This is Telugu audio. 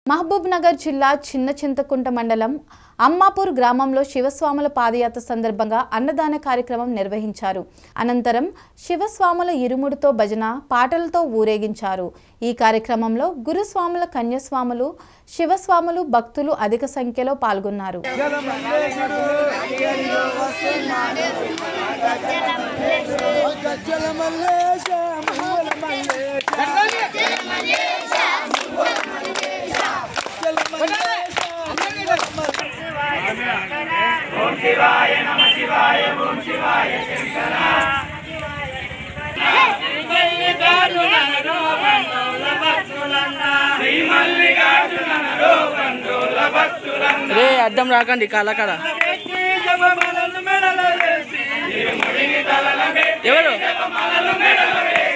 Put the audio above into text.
మహబూబ్ నగర్ జిల్లా చిన్న చింతకుంట మండలం అమ్మాపూర్ గ్రామంలో శివస్వాముల పాదయాత్ర సందర్భంగా అన్నదాన కార్యక్రమం నిర్వహించారు అనంతరం శివస్వాముల ఇరుముడితో భజన పాటలతో ఊరేగించారు ఈ కార్యక్రమంలో గురుస్వాముల కన్యస్వాములు శివస్వాములు భక్తులు అధిక సంఖ్యలో పాల్గొన్నారు రే అడ్డం రాకండి కాళ్ళ కాడ ఎవరు